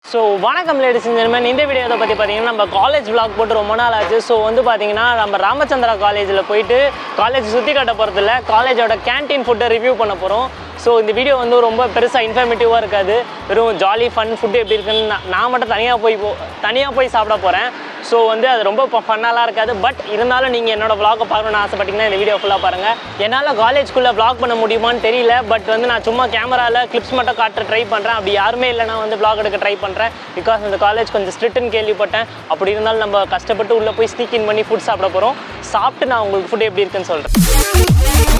so வணக்கம் ladies ஜென்மன் இந்த வீடியோவை பற்றி பார்த்தீங்கன்னா நம்ம காலேஜ் vlog போட்டு ரொம்ப நாள் ஆச்சு ஸோ வந்து பார்த்தீங்கன்னா நம்ம ராமச்சந்திரா காலேஜில் போயிட்டு காலேஜ் சுற்றி காட்ட போகிறதில்ல காலேஜோட கேண்டீன் ஃபுட்டை ரிவ்யூ பண்ண போகிறோம் ஸோ இந்த வீடியோ வந்து ரொம்ப பெருசாக இன்ஃபர்மேட்டிவாக இருக்காது வெறும் ஜாலி ஃபன் ஃபுட்டு எப்படி இருக்குன்னு நான் நான் மட்டும் தனியாக போய் போ தனியாக போய் சாப்பிட போகிறேன் ஸோ வந்து அது ரொம்ப ஃபன்னாலாம் இருக்காது பட் இருந்தாலும் நீங்கள் என்னோட vlog-அ பார்க்கணும்னு ஆசைப்பட்டீங்கன்னா இந்த வீடியோ ஃபுல்லாக பாருங்கள் என்னால் காலேஜ்குள்ளே vlog பண்ண முடியுமான்னு தெரியல பட் வந்து நான் சும்மா கேமராவில் கிளிப்ஸ் மட்டும் காட்ட ட்ரை பண்ணுறேன் அப்படி யாருமே இல்லைனா வந்து vlog எடுக்க ட்ரை பண்ணுறேன் பிகாஸ் இந்த காலேஜ் கொஞ்சம் ஸ்ட்ரிக்ட்னு கேள்விப்பட்டேன் அப்படி இருந்தாலும் நம்ம கஷ்டப்பட்டு உள்ளே போய் ஸ்னீக் இன் பண்ணி ஃபுட் சாப்பிட போகிறோம் சாப்பிட்டு நான் உங்களுக்கு ஃபுட் எப்படி இருக்குன்னு சொல்கிறேன்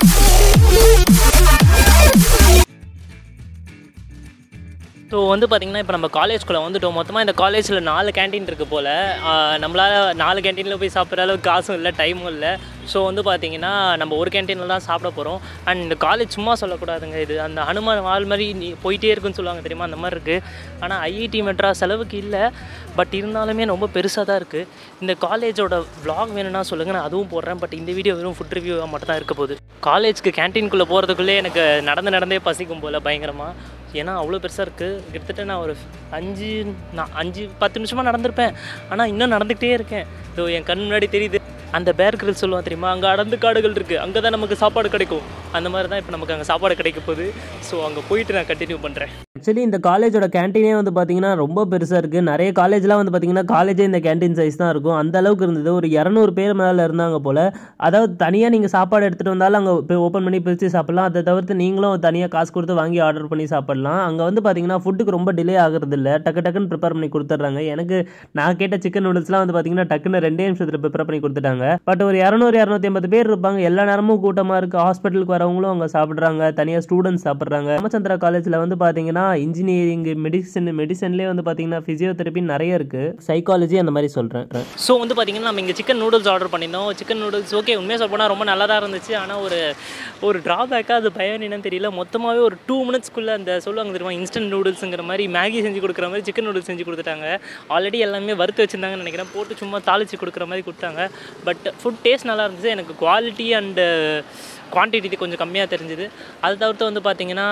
ஸோ வந்து பார்த்திங்கன்னா இப்போ நம்ம காலேஜ்குள்ளே வந்துட்டோம் மொத்தமாக இந்த காலேஜில் நாலு கேண்டீன் இருக்குது போல் நம்மளால் நாலு கேண்டீனில் போய் சாப்பிட்ற அளவுக்கு காசும் இல்லை டைமும் இல்லை ஸோ வந்து பார்த்திங்கன்னா நம்ம ஒரு கேண்டீனில் தான் சாப்பிட போகிறோம் அண்ட் இந்த காலேஜ் சும்மா சொல்லக்கூடாதுங்க இது அந்த ஹனுமான் வால் மாதிரி நீ போயிட்டே இருக்குன்னு சொல்லுவாங்க தெரியுமா அந்த மாதிரி இருக்குது ஆனால் ஐஐடி மெட்ராஸ் செலவுக்கு இல்லை பட் இருந்தாலுமே ரொம்ப பெருசாக தான் இருக்குது இந்த காலேஜோட vlog வேணும்னா சொல்லுங்கள் நான் அதுவும் போடுறேன் பட் இந்த வீடியோ வெறும் ஃபுட் ரிவ்யூவாக மட்டும் தான் இருக்க போகுது காலேஜ்க்கு கேண்டீனுக்குள்ளே போகிறதுக்குள்ளே எனக்கு நடந்து நடந்தே பசிக்கும் போல் பயங்கரமாக ஏன்னா அவ்வளோ பெருசாக இருக்குது கிட்டத்தட்ட நான் ஒரு அஞ்சு நான் அஞ்சு பத்து நிமிஷமாக நடந்திருப்பேன் ஆனால் இன்னும் நடந்துக்கிட்டே இருக்கேன் இதோ என் கண் முன்னாடி தெரியுது அந்த பேர் கிரில் சொல்லுவான் தெரியுமா அங்கே அடர்ந்து காடுகள் இருக்குது அங்கே தான் நமக்கு சாப்பாடு கிடைக்கும் அந்த மாதிரி தான் இப்போ நமக்கு அங்கே சாப்பாடு கிடைக்க போகுது ஸோ அங்கே போயிட்டு நான் கண்டினியூ பண்ணுறேன் ஆக்சுவலி இந்த காலேஜோட கேண்டீனே வந்து பார்த்தீங்கன்னா ரொம்ப பெருசாக இருக்குது நிறைய காலேஜ்லாம் வந்து பார்த்தீங்கன்னா காலேஜே இந்த கேண்டீன் சைஸ் தான் இருக்கும் அந்த அளவுக்கு இருந்தது ஒரு இரநூறு பேர் மேலே இருந்தாங்க போல் அதாவது தனியாக நீங்கள் சாப்பாடு எடுத்துகிட்டு வந்தாலும் அங்கே ஓப்பன் பண்ணி பிரித்து சாப்பிட்லாம் அதை தவிர்த்து நீங்களும் தனியாக காசு கொடுத்து வாங்கி ஆர்டர் பண்ணி சாப்பிட்லாம் அங்கே வந்து பார்த்தீங்கன்னா ஃபுட்டுக்கு ரொம்ப டிலே ஆகுறது இல்லை டக்கு டக்குன்னு ப்ரிப்பேர் பண்ணி கொடுத்துட்றாங்க எனக்கு நான் கேட்ட சிக்கன் நூடுல்ஸ்லாம் வந்து பார்த்தீங்கன்னா டக்குன்னு ரெண்டே நிமிஷத்தில் ப்ரிப்பேர் பண்ணி கொடுத்துட்டாங்க பட் ஒரு இரநூறு இரநூத்தி ஐம்பது பேர் இருப்பாங்க எல்லா நேரமும் கூட்டமாக இருக்குது ஹாஸ்பிட்டலுக்கு வரவங்களும் அங்கே சாப்பிட்றாங்க தனியாக ஸ்டூடெண்ட்ஸ் சாப்பிட்றாங்க ராமச்சந்திரா காலேஜில் வந்து பார்த்தீங்கன்னா இன்ஜினியரிங் மெடிசன் மெடிசன்லேயே வந்து பார்த்தீங்கன்னா ஃபிசியோதெரப்பி நிறைய இருக்குது சைக்காலஜி அந்த மாதிரி சொல்கிறேன் ஸோ வந்து பார்த்திங்கன்னா நம்ம இங்கே சிக்கன் நூடுல்ஸ் ஆர்டர் பண்ணியிருந்தோம் சிக்கன் நூடுல்ஸ் ஓகே உண்மையாக சொல்ல போனால் ரொம்ப நல்லா தான் இருந்துச்சு ஆனால் ஒரு ஒரு ட்ராபேக்காக அது பயம் என்னன்னு தெரியல மொத்தமாகவே ஒரு டூ மினிட்ஸ்க்குள்ளே அந்த சொல்லுவாங்க தெரியுமா இன்ஸ்டன்ட் நூடுல்ஸுங்கிற மாதிரி மேகி செஞ்சு கொடுக்குற மாதிரி சிக்கன் நூடுல்ஸ் செஞ்சு கொடுத்துட்டாங்க ஆல்ரெடி எல்லாமே வறுத்து வச்சுருந்தாங்கன்னு நினைக்கிறேன் போட்டு சும்மா தாளித்து கொடுக்குற மாதிரி கொடுத்தாங்க பட் ஃபுட் டேஸ்ட் நல்லா இருந்துச்சு எனக்கு குவாலிட்டி அண்டு குவான்டிட்டி கொஞ்சம் கம்மியாக தெரிஞ்சுது அது தவிர்த்து வந்து பார்த்திங்கன்னா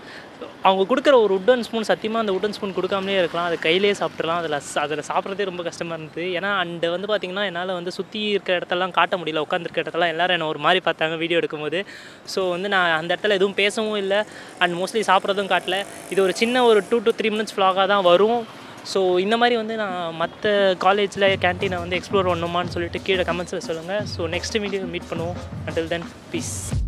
அவங்க கொடுக்குற ஒரு உட்டன் ஸ்பூன் சத்தியமாக அந்த உட்டன் ஸ்பூன் கொடுக்காமலே இருக்கலாம் அதை கையிலே சாப்பிட்றலாம் அதில் அதில் சாப்பிட்றதே ரொம்ப கஷ்டமாக இருந்தது ஏன்னா அண்டு வந்து பார்த்திங்கன்னா என்னால் வந்து சுற்றி இருக்க இடத்தெல்லாம் காட்ட முடியல உட்காந்துருக்க இடத்தெல்லாம் எல்லாரும் என்னை ஒரு மாதிரி பார்த்தாங்க வீடியோ எடுக்கும்போது ஸோ வந்து நான் அந்த இடத்துல எதுவும் பேசவும் இல்லை அண்ட் மோஸ்ட்லி சாப்பிட்றதும் காட்டல இது ஒரு சின்ன ஒரு டூ டு த்ரீ மினிட்ஸ் vlog-ஆ தான் வரும் ஸோ இந்த மாதிரி வந்து நான் மற்ற காலேஜில் கேன்டீனை வந்து எக்ஸ்ப்ளோர் பண்ணணுமான்னு சொல்லிட்டு கீழே கமெண்ட்ஸில் சொல்லுங்கள் ஸோ நெக்ஸ்ட் வீடியோ மீட் பண்ணுவோம் until தென் பீஸ்